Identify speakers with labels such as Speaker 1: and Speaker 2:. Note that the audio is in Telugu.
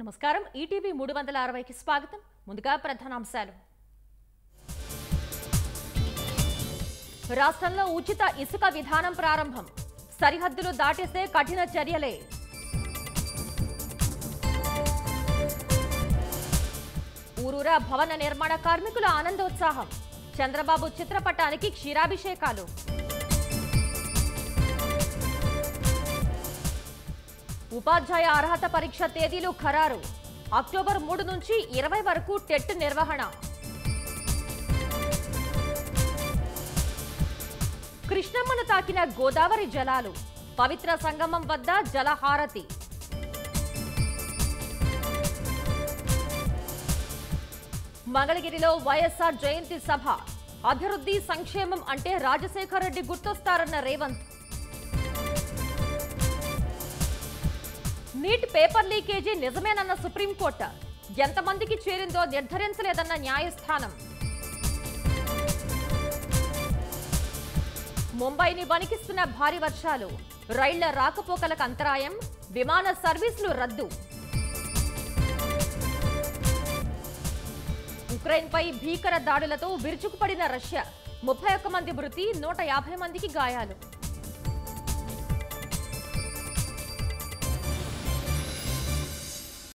Speaker 1: నమస్కారం ఈటీవీ మూడు వందల అరవైకి స్వాగతం ముందుగా ప్రధానాంశాలు రాష్ట్రంలో ఉచిత ఇసుక విధానం ప్రారంభం సరిహద్దులు దాటిస్తే కఠిన చర్యలే ఊరూరా భవన నిర్మాణ కార్మికుల ఆనందోత్సాహం చంద్రబాబు చిత్రపటానికి క్షీరాభిషేకాలు ఉపాధ్యాయ అర్హత పరీక్ష తేదీలు ఖరారు అక్టోబర్ మూడు నుంచి ఇరవై వరకు టెట్ నిర్వహణ కృష్ణమ్మను తాకిన గోదావరి జలాలు పవిత్ర సంగమం వద్ద జలహారతి మంగళగిరిలో వైఎస్ఆర్ జయంతి సభ అభివృద్ధి సంక్షేమం అంటే రాజశేఖర రెడ్డి గుర్తొస్తారన్న రేవంత్ నీట్ పేపర్ లీకేజీ నిజమేనన్న సుప్రీంకోర్టు ఎంతమందికి చేరిందో నిర్ధారించలేదన్న న్యాయస్థానం ముంబైని వణికిస్తున్న భారీ వర్షాలు రైళ్ల రాకపోకలకు అంతరాయం విమాన సర్వీసులు రద్దు ఉక్రెయిన్పై భీకర దాడులతో విరుచుకుపడిన రష్యా ముప్పై ఒక్క మంది మృతి నూట యాభై మందికి గాయాలు